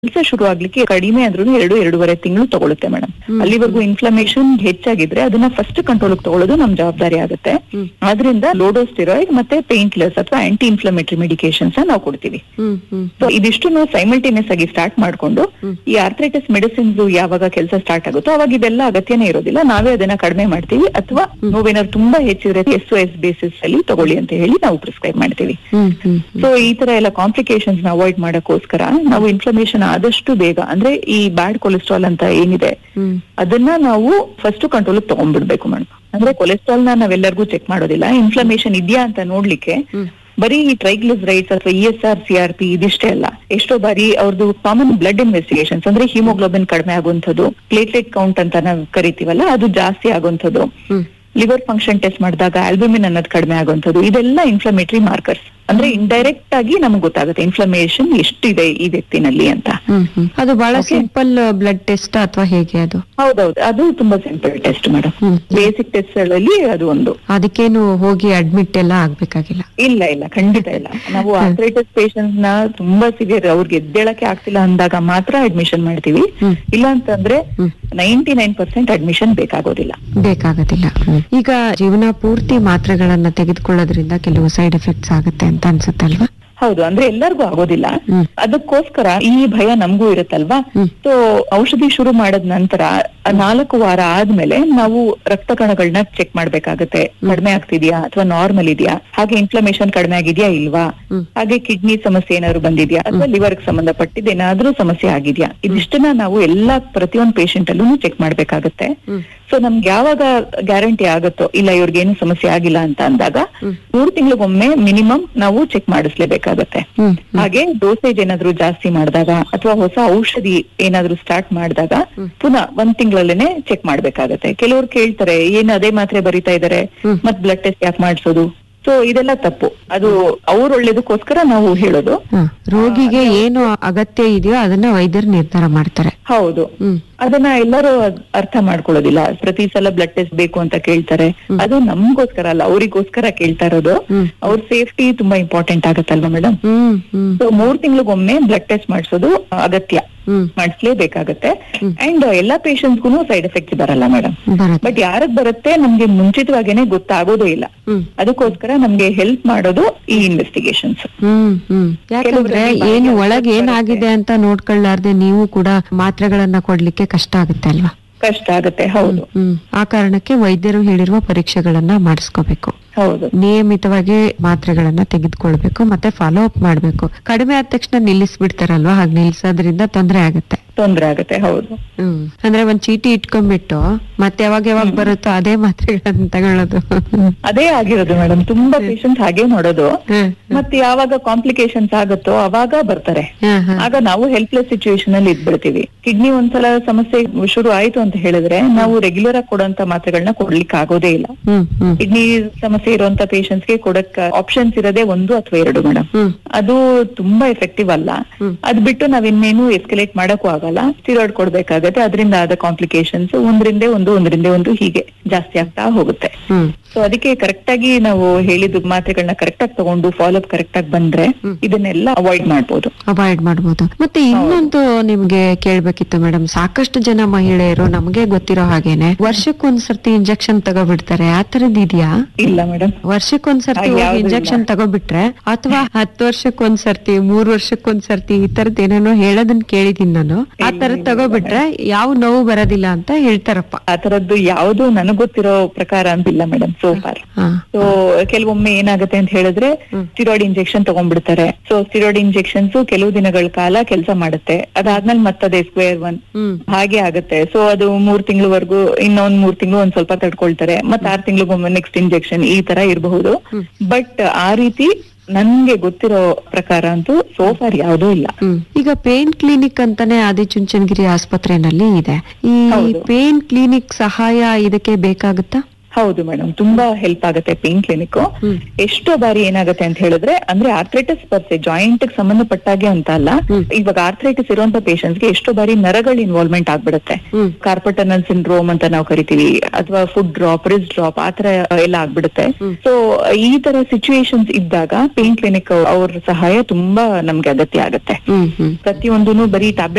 ಕೆಲಸ ಶುರು ಆಗ್ಲಿಕ್ಕೆ ಕಡಿಮೆ ಅಂದ್ರೂ ಎರಡು ಎರಡೂವರೆ ತಿಂಗಳು ತಗೊಳುತ್ತೆ ಮೇಡಮ್ ಹ್ಮ್. ಅಲ್ಲಿವರೆಗೂ ಇನ್ಫ್ಲಮೇಷನ್ ಹೆಚ್ಚಾಗಿದ್ರೆ ಅದನ್ನ ಫಸ್ಟ್ ಕಂಟ್ರೋಲ್ ತಗೊಳ್ಳೋದು ನಮ್ ಜವಾಬ್ದಾರಿ ಆಗುತ್ತೆ ಹ್ಮ್. ಆದ್ರಿಂದ ಲೋಡೋಸ್ಟಿರಾಯ್ಡ್ ಮತ್ತೆ ಪೇನ್ ಕಿಲ್ಲರ್ಸ್ ಅಥವಾ ಆಂಟಿ ಇನ್ಫ್ಲಮೇಟರಿ ಮೆಡಿಕೇಶನ್ಸ್ ನಾವು ಕೊಡ್ತೀವಿ ಹ್ಮ್ ಹ್ಮ್ ಸೊ ಇದಿಷ್ಟು ನಾವು ಸೈಮಲ್ಟೇನಿಯಸ್ ಆಗಿ ಸ್ಟಾರ್ಟ್ ಮಾಡ್ಕೊಂಡು ಹ್ಮ್. ಈ ಆರ್ಥ್ರೈಟಿಸ್ ಮೆಡಿಸಿನ್ಸ್ ಯಾವಾಗ ಕೆಲಸ ಸ್ಟಾರ್ಟ್ ಆಗುತ್ತೋ ಅವಾಗ ಇದೆಲ್ಲ ಅಗತ್ಯನೇ ಇರೋದಿಲ್ಲ ನಾವೇ ಅದನ್ನ ಕಡಿಮೆ ಮಾಡ್ತೀವಿ ಅಥವಾ ನೋವೇನಾದ್ರು ತುಂಬಾ ಹೆಚ್ಚಿದ್ರೆ ಎಸ್ ಎಸ್ ಬೇಸಿಸ್ ಅಲ್ಲಿ ತಗೊಳ್ಳಿ ಅಂತ ಹೇಳಿ ನಾವು ಪ್ರಿಸ್ಕ್ರೈಬ್ ಮಾಡ್ತೀವಿ ಹ್ಮ್ ಹ್ಮ್ ಹ್ಮ್ ಸೊ ಈ ತರ ಎಲ್ಲ ಕಾಂಪ್ಲಿಕೇಶನ್ಸ್ ಅವಾಯ್ಡ್ ಮಾಡಕ್ಕೋಸ್ಕರ ನಾವು ಇನ್ಫ್ಲಮೇಷನ್ ಆದಷ್ಟು ಬೇಗ ಅಂದ್ರೆ ಈ ಬ್ಯಾಡ್ ಕೊಲೆಸ್ಟ್ರಾಲ್ ಅಂತ ಏನಿದೆ ಹ್ಮ್ ಅದನ್ನ ನಾವು ಫಸ್ಟ್ ಕಂಟ್ರೋಲ್ ತಗೊಂಡ್ಬಿಡ್ಬೇಕು ಮೇಡಮ್ ಅಂದ್ರೆ ಕೊಲೆಸ್ಟ್ರಾಲ್ ನ ನಾವೆಲ್ಲರಿಗೂ ಚೆಕ್ ಮಾಡೋದಿಲ್ಲ ಇನ್ಫ್ಲಮೇಷನ್ ಇದೆಯಾ ಅಂತ ನೋಡ್ಲಿಕ್ಕೆ ಹ್ಮ್ ಬರೀ ಈ ಟ್ರೈಗ್ಲಿಸರೈಡ್ಸ್ ಅಥವಾ E S R C R P ಇದಿಷ್ಟೇ ಅಲ್ಲ ಎಷ್ಟೋ ಬಾರಿ ಅವ್ರದ್ದು ಕಾಮನ್ ಬ್ಲಡ್ ಇನ್ವೆಸ್ಟಿಗೇಷನ್ಸ್ ಅಂದ್ರೆ ಹಿಮೋಗ್ಲೋಬಿನ್ ಕಡಿಮೆ ಆಗುವಂಥದ್ದು ಪ್ಲೇಟ್ಲೆಟ್ ಕೌಂಟ್ ಅಂತ ನಾವು ಕರಿತೀವಲ್ಲ ಅದು ಜಾಸ್ತಿ ಆಗುವಂಥದ್ದು ಹ್ಮ್ ಲಿವರ್ ಫಂಕ್ಷನ್ ಟೆಸ್ಟ್ ಮಾಡಿದಾಗ ಆಲ್ಬುಮಿನ್ ಅನ್ನೋದು ಕಡಿಮೆ ಆಗುವಂಥದ್ದು ಇದೆಲ್ಲ ಇನ್ಫ್ಲಮೇಟರಿ ಮಾರ್ಕರ್ಸ್ ಅಂದ್ರೆ ಇಂಡೈರೆಕ್ಟ್ ಆಗಿ ನಮ್ಗೆ ಗೊತ್ತಾಗುತ್ತೆ ಇನ್ಫ್ಲಮೇಷನ್ ಎಷ್ಟಿದೆ ಈ ವ್ಯಕ್ತಿನಲ್ಲಿ ಅಂತ ಹ್ಮ್ ಹ್ಮ್ ಅದು ಬಹಳ Okay. ಸಿಂಪಲ್ ಬ್ಲಡ್ ಟೆಸ್ಟ್ ಅಥವಾ ಹೇಗೆ ಅದು ಹೌದೌದು ಅದು ತುಂಬಾ ಸಿಂಪಲ್ ಟೆಸ್ಟ್ ಮೇಡಮ್ ಹ್ಮ್. ಬೇಸಿಕ್ ಟೆಸ್ಟ್ ಗಳಲ್ಲಿ ಅದು ಒಂದು ಅದಕ್ಕೇನು ಹೋಗಿ ಅಡ್ಮಿಟ್ ಎಲ್ಲ ಆಗ್ಬೇಕಾಗಿಲ್ಲ ಇಲ್ಲ ಇಲ್ಲ ಖಂಡಿತ ಇಲ್ಲ ನಾವು ಆರ್ಥ್ರೈಟಿಸ್ ಪೇಷಂಟ್ ನ ತುಂಬಾ ಸಿವಿಯರ್ ಅವ್ರಿಗೆ ಎದ್ದೇಳಕ್ಕೆ ಆಗ್ತಿಲ್ಲ ಅಂದಾಗ ಮಾತ್ರ ಅಡ್ಮಿಷನ್ ಮಾಡ್ತೀವಿ ಹ್ಮ್. ಇಲ್ಲ ಅಂತಂದ್ರೆ ಹ್ಮ್. ನೈಂಟಿ ನೈನ್ ಪರ್ಸೆಂಟ್ ಅಡ್ಮಿಷನ್ ಬೇಕಾಗೋದಿಲ್ಲ ಬೇಕಾಗೋದಿಲ್ಲ ಈಗ ಜೀವನ ಪೂರ್ತಿ ಮಾತ್ರೆಗಳನ್ನ ತೆಗೆದುಕೊಳ್ಳೋದ್ರಿಂದ ಕೆಲವು ಸೈಡ್ ಎಫೆಕ್ಟ್ಸ್ ಆಗುತ್ತೆ ಅಂತ ಅನ್ಸುತ್ತಲ್ವಾ ಹೌದು ಅಂದ್ರೆ ಎಲ್ಲರಿಗೂ ಆಗೋದಿಲ್ಲ ಹ್ಮ್. ಅದಕ್ಕೋಸ್ಕರ ಈ ಭಯ ನಮಗೂ ಇರುತ್ತಲ್ವಾ ಹ್ಮ್. ಸೊ ಔಷಧಿ ಶುರು ಮಾಡದ ನಂತರ ಆ ನಾಲ್ಕು ವಾರ ಆದ್ಮೇಲೆ ನಾವು ರಕ್ತ ಕಣಗಳನ್ನ ಚೆಕ್ ಮಾಡ್ಬೇಕಾಗತ್ತೆ ಕಡಿಮೆ ಆಗ್ತಿದ್ಯಾ ಅಥವಾ ನಾರ್ಮಲ್ ಇದೆಯಾ ಹಾಗೆ ಇನ್ಫ್ಲಮೇಷನ್ ಕಡಿಮೆ ಆಗಿದ್ಯಾ ಇಲ್ವಾ ಹ್ಮ್. ಹಾಗೆ ಕಿಡ್ನಿ ಸಮಸ್ಯೆ ಏನಾದ್ರು ಬಂದಿದ್ಯಾ ಅಥವಾ ಲಿವರ್ ಸಂಬಂಧಪಟ್ಟಿದ್ದು ಏನಾದ್ರೂ ಸಮಸ್ಯೆ ಆಗಿದ್ಯಾ ಇದಿಷ್ಟನ್ನ ನಾವು ಎಲ್ಲಾ ಪ್ರತಿಯೊಂದು ಪೇಷಂಟ್ ಅಲ್ಲೂ ಚೆಕ್ ಮಾಡ್ಬೇಕಾಗತ್ತೆ ಹ್ಮ್. ಸೊ ನಮ್ಗೆ ಯಾವಾಗ ಗ್ಯಾರಂಟಿ ಆಗುತ್ತೋ ಇಲ್ಲ ಇವ್ರಿಗೆ ಏನು ಸಮಸ್ಯೆ ಆಗಿಲ್ಲ ಅಂತ ಅಂದಾಗ ಹ್ಮ್. ಮೂರು ತಿಂಗಳಿಗೊಮ್ಮೆ ಮಿನಿಮಮ್ ನಾವು ಚೆಕ್ ಮಾಡಿಸ್ಲೇಬೇಕಾಗತ್ತೆ ಹ್ಮ್ ಹಾಗೆ ಡೋಸೇಜ್ ಏನಾದ್ರು ಜಾಸ್ತಿ ಮಾಡಿದಾಗ ಅಥವಾ ಹೊಸ ಔಷಧಿ ಏನಾದ್ರು ಸ್ಟಾರ್ಟ್ ಮಾಡಿದಾಗ ಹ್ಮ್. ಪುನಃ ಒಂದ್ ತಿಂಗಳಲ್ಲೇನೆ ಚೆಕ್ ಮಾಡ್ಬೇಕಾಗತ್ತೆ ಕೆಲವ್ರು ಕೇಳ್ತಾರೆ ಏನು ಅದೇ ಮಾತ್ರೆ ಬರೀತಾ ಇದಾರೆ ಹ್ಮ್. ಮತ್ ಬ್ಲಡ್ ಟೆಸ್ಟ್ ಯಾಕೆ ಮಾಡಿಸೋದು ಸೊ ಇದೆಲ್ಲ ತಪ್ಪು ಅದು ಅವ್ರ ಒಳ್ಳೇದಕ್ಕೋಸ್ಕರ ನಾವು ಹೇಳೋದು ಹ, ರೋಗಿಗೆ ಏನು ಅಗತ್ಯ ಇದೆಯೋ ಅದನ್ನ ವೈದ್ಯರು ನಿರ್ಧಾರ ಮಾಡ್ತಾರೆ ಹೌದು ಹ್ಮ್ ಅದನ್ನ ಎಲ್ಲರೂ ಅದ್ ಅರ್ಥ ಮಾಡ್ಕೊಳ್ಳೋದಿಲ್ಲ ಪ್ರತಿ ಸಲ ಬ್ಲಡ್ ಟೆಸ್ಟ್ ಬೇಕು ಅಂತ ಕೇಳ್ತಾರೆ ಅದು ನಮ್ಗೋಸ್ಕರ ಅಲ್ಲ ಅವರಿಗೋಸ್ಕರ ಕೇಳ್ತಾ ಇರೋದು ಹ್ಮ್. ಅವ್ರ ಸೇಫ್ಟಿ ತುಂಬಾ ಇಂಪಾರ್ಟೆಂಟ್ ಆಗುತ್ತಲ್ವಾ ಮೇಡಮ್ ಹ್ಮ್ ಹ್ಮ್ ಸೊ ಮೂರ್ ತಿಂಗಳಿಗೊಮ್ಮೆ ಬ್ಲಡ್ ಟೆಸ್ಟ್ ಮಾಡಿಸೋದು ಅಗತ್ಯ ಹ್ಮ್ ಮಾಡಿಸ್ಲೇಬೇಕಾಗತ್ತೆ ಅಂಡ್ ಎಲ್ಲಾ ಪೇಷಂಟ್ಸ್ಗೂ ಸೈಡ್ ಎಫೆಕ್ಟ್ಸ್ ಬರಲ್ಲ ಮೇಡಮ್ ಬರತ್ತೆ ಬಟ್ ಯಾರಗ್ ಬರುತ್ತೆ ನಮ್ಗೆ ಮುಂಚಿತವಾಗೇನೆ ಗೊತ್ತಾಗೋದೇ ಇಲ್ಲ ಹ್ಮ್ ಅದಕ್ಕೋಸ್ಕರ ನಮ್ಗೆ ಹೆಲ್ಪ್ ಮಾಡೋದು ಈ ಇನ್ವೆಸ್ಟಿಗೇಷನ್ಸ್ ಹ್ಮ್ ಹ್ಮ್ ಯಾಕಂದ್ರೆ ಕೆಲವ್ರಲ್ಲಿ ಏನು ಬಾಯಿಗೆ ಒಳಗೆ ಬರುತ್ತೆ. ಏನಾಗಿದೆ ಅಂತ ನೋಡ್ಕೊಳ್ಳಾರ್ದೆ ನೀವು ಕೂಡ ಮಾತ್ರೆಗಳನ್ನ ಕೊಡ್ಲಿಕ್ಕೆ ಕಷ್ಟ ಆಗುತ್ತೆ ಅಲ್ವಾ ಕಷ್ಟ ಆಗುತ್ತೆ ಹೌದು ಹ್ಮ್ ಆ ಕಾರಣಕ್ಕೆ ವೈದ್ಯರು ಹೇಳಿರುವ ಪರೀಕ್ಷೆಗಳನ್ನ ಮಾಡಿಸ್ಕೋಬೇಕು ಹೌದು ನಿಯಮಿತವಾಗಿ ಮಾತ್ರೆಗಳನ್ನ ತೆಗೆದುಕೊಳ್ಬೇಕು ಮತ್ತೆ ಫಾಲೋ ಅಪ್ ಮಾಡ್ಬೇಕು ಕಡಿಮೆ ಆದ ತಕ್ಷಣ ನಿಲ್ಲಿಸ್ಬಿಡ್ತಾರಲ್ವಾ ಹಾಗೆ ನಿಲ್ಸೋದ್ರಿಂದ ತೊಂದರೆ ಆಗುತ್ತೆ ತೊಂದ್ರೆ ಆಗುತ್ತೆ ಹೌದು ಹ್ಮ್ ಅಂದ್ರೆ ಒಂದ್ ಚೀಟಿ ಇಟ್ಕೊಂಡ್ಬಿಟ್ಟು ಮತ್ತೆ ಯಾವಾಗ ಯಾವಾಗ ಬರುತ್ತೋ ಅದೇ ಮಾತ್ರೆಗಳನ್ನ ತಗೊಳ್ಳೋದು ಅದೇ ಆಗಿರೋದು ಮೇಡಮ್ ತುಂಬಾ ಪೇಷಂಟ್ ಹಾಗೆ ನೋಡೋದು ಹ್ಮ್ ಮತ್ತೆ ಯಾವಾಗ ಕಾಂಪ್ಲಿಕೇಶನ್ಸ್ ಆಗುತ್ತೋ ಅವಾಗ ಬರ್ತಾರೆ ಹ್ಮ್ ಹ್ಮ್ ಆಗ ನಾವು ಹೆಲ್ಪ್ಲೆಸ್ ಸಿಚುವೇಶನ್ ಅಲ್ಲಿ ಇದ್ಬಿಡ್ತೀವಿ ಕಿಡ್ನಿ ಒಂದ್ಸಲ ಸಮಸ್ಯೆ ಶುರು ಆಯ್ತು ಅಂತ ಹೇಳಿದ್ರೆ ನಾವು ರೆಗ್ಯುಲರ್ ಆಗಿ ಕೊಡುವಂತ ಮಾತ್ರೆಗಳನ್ನ ಕೊಡ್ಲಿಕ್ಕೆ ಆಗೋದೇ ಇಲ್ಲ ಹ್ಮ್ ಹ್ಮ್ ಕಿಡ್ನಿ ಸಮಸ್ಯೆ ಇರುವಂತ ಪೇಷಂಟ್ಸ್ ಗೆ ಕೊಡಕ್ ಆಪ್ಷನ್ಸ್ ಇರೋದೇ ಒಂದು ಅಥವಾ ಎರಡು ಮೇಡಮ್ ಹ್ಮ್ ಅದು ತುಂಬಾ ಎಫೆಕ್ಟಿವ್ ಅಲ್ಲ ಹ್ಮ್. ಅದ್ ಬಿಟ್ಟು ನಾವ್ ಇನ್ನೇನು ಎಸ್ಕಲೇಟ್ ಮಾಡಕ್ಕೂ ಆಗಲ್ಲ ಸ್ಟಿರಾಯ್ಡ್ ಕೊಡ್ಬೇಕಾಗತ್ತೆ ಅದರಿಂದ ಆದ ಕಾಂಪ್ಲಿಕೇಶನ್ಸ್ ಒಂದ್ರಿಂದ ಒಂದು ಒಂದರಿಂದ ಒಂದು ಹೀಗೆ ಜಾಸ್ತಿ ಆಗ್ತಾ ಹೋಗುತ್ತೆ ಹ್ಮ್ ಸೊ ಅದಕ್ಕೆ ಕರೆಕ್ಟ್ ಆಗಿ ನಾವು ಹೇಳಿದ ಮಾತ್ರೆಗಳನ್ನ ಕರೆಕ್ಟ್ ಆಗಿ ತಗೊಂಡು ಫಾಲೋ ಅಪ್ ಕರೆಕ್ಟ್ ಆಗಿ ಬಂದ್ರೆ ಹ್ಮ್. ಇದನ್ನೆಲ್ಲ ಅವಾಯ್ಡ್ ಮಾಡ್ಬೋದು ಅವಾಯ್ಡ್ ಮಾಡ್ಬೋದು ಮತ್ತೆ ಇನ್ನೊಂದು ನಿಮ್ಗೆ ಕೇಳ್ಬೇಕಿತ್ತು ಮೇಡಮ್ ಸಾಕಷ್ಟು ಜನ ಮಹಿಳೆಯರು ನಮ್ಗೆ ಗೊತ್ತಿರೋ ಹಾಗೇನೆ ವರ್ಷಕ್ಕೊಂದ್ಸರ್ತಿ ಇಂಜೆಕ್ಷನ್ ತಗೋಬಿಡ್ತಾರೆ ಆ ತರದ್ ಇದೆಯಾ ಇಲ್ಲ ಮೇಡಮ್ ವರ್ಷಕ್ಕೊಂದ್ಸರ್ತಿ ಹಾಗೆ ಹೋಗಿ ಯಾವ್ದೂ ಇಂಜೆಕ್ಷನ್ ತಗೋಬಿಟ್ರೆ ಅಥವಾ ಹತ್ತು ವರ್ಷಕ್ಕೊಂದ್ಸರ್ತಿ ಮೂರ್ ವರ್ಷಕ್ಕೊಂದ್ಸರ್ತಿ ಈ ತರದ್ ಏನೇನೋ ಹೇಳೋದನ್ನ ಕೇಳಿದೀನಿ ನಾನು ಆ ತರದ್ ತಗೋಬಿಟ್ರೆ ಯಾವ ನೋವು ಬರೋದಿಲ್ಲ ಅಂತ ಹೇಳ್ತಾರಪ್ಪ ಆ ತರದ್ದು ಯಾವ್ದು ನನಗ್ ಗೊತ್ತಿರೋ ಪ್ರಕಾರ ಅಂತಿಲ್ಲ ಮೇಡಮ್ ಸೋ ಫಾರ್ ಹಾ ಸೊ ಕೆಲವೊಮ್ಮೆ ಏನಾಗುತ್ತೆ ಅಂತ ಹೇಳಿದ್ರೆ ಹ್ಮ್. ಸ್ಟಿರಾಯ್ಡ್ ಇಂಜೆಕ್ಷನ್ ತಗೊಂಡ್ಬಿಡ್ತಾರೆ ಸೊ ಸ್ಟಿರಾಯ್ಡ್ ಇಂಜೆಕ್ಷನ್ಸ್ ಕೆಲವು ದಿನಗಳ ಕಾಲ ಕೆಲಸ ಮಾಡುತ್ತೆ ಅದಾದ್ಮೇಲೆ ಮತ್ತದೇ ಸ್ಕ್ವೇರ್ ಒನ್ ಹ್ಮ್ ಹಾಗೆ ಆಗುತ್ತೆ ಸೊ ಅದು ಮೂರ್ ತಿಂಗಳವರೆಗೂ ಇನ್ನೊಂದ್ ಮೂರ್ ತಿಂಗಳು ಒಂದ್ ಸ್ವಲ್ಪ ತಡ್ಕೊಳ್ತಾರೆ ಮತ್ತ್ ಆರ್ ತಿಂಗಳಿಗೊಮ್ಮೆ ನೆಕ್ಸ್ಟ್ ಇಂಜೆಕ್ಷನ್ ಈ ತರ ಇರಬಹುದು ಹ್ಮ್. ಬಟ್ ಆ ರೀತಿ ನನ್ಗೆ ಗೊತ್ತಿರೋ ಪ್ರಕಾರ ಅಂತೂ ಸೋಫಾರ್ ಯಾವ್ದೂ ಇಲ್ಲ ಹ್ಮ್. ಈಗ ಪೇನ್ ಕ್ಲಿನಿಕ್ ಅಂತಾನೆ ಆದಿಚುಂಚನಗಿರಿ ಆಸ್ಪತ್ರೆನಲ್ಲಿ ಇದೆ ಈ ಹೌದು. ಪೇನ್ ಕ್ಲಿನಿಕ್ ಸಹಾಯ ಇದಕ್ಕೆ ಬೇಕಾಗುತ್ತಾ ಹೌದು ಮೇಡಮ್ ತುಂಬಾ ಹೆಲ್ಪ್ ಆಗುತ್ತೆ ಪೇನ್ ಕ್ಲಿನಿಕ್ ಹ್ಮ್. ಎಷ್ಟೋ ಬಾರಿ ಏನಾಗುತ್ತೆ ಅಂತ ಹೇಳಿದ್ರೆ ಅಂದ್ರೆ ಆರ್ಥ್ರೈಟಿಸ್ ಬರ್ತೆ ಜಾಯಿಂಟ್ ಸಂಬಂಧಪಟ್ಟಾಗೆ ಅಂತ ಅಲ್ಲ ಹ್ಮ್. ಇವಾಗ ಆರ್ಥ್ರೈಟಿಸ್ ಇರುವಂತ ಪೇಷಂಟ್ಸ್ ಗೆ ಎಷ್ಟೋ ಬಾರಿ ನರಗಳ ಇನ್ವಾಲ್ವ್ಮೆಂಟ್ ಆಗ್ಬಿಡುತ್ತೆ ಹ್ಮ್ ಕಾರ್ಪಟನಲ್ ಸಿಂಡ್ರೋಮ್ ಅಂತ ನಾವು ಕರಿತೀವಿ ಅಥವಾ ಫುಡ್ ಡ್ರಾಪ್ ರಿಸ್ ಡ್ರಾಪ್ ಆತರ ಎಲ್ಲ ಆಗ್ಬಿಡುತ್ತೆ ಹ್ಮ್. ಸೊ ಈ ತರ ಸಿಚುವೇಶನ್ಸ್ ಇದ್ದಾಗ ಪೇನ್ ಕ್ಲಿನಿಕ್ ಅವ್ರ ಸಹಾಯ ತುಂಬಾ ನಮ್ಗೆ ಅಗತ್ಯ ಆಗುತ್ತೆ ಹ್ಮ್ ಹ್ಮ್ ಪ್ರತಿಯೊಂದನ್ನು ಬರೀ ಟ್ಯಾಬ್ಲೆಟ್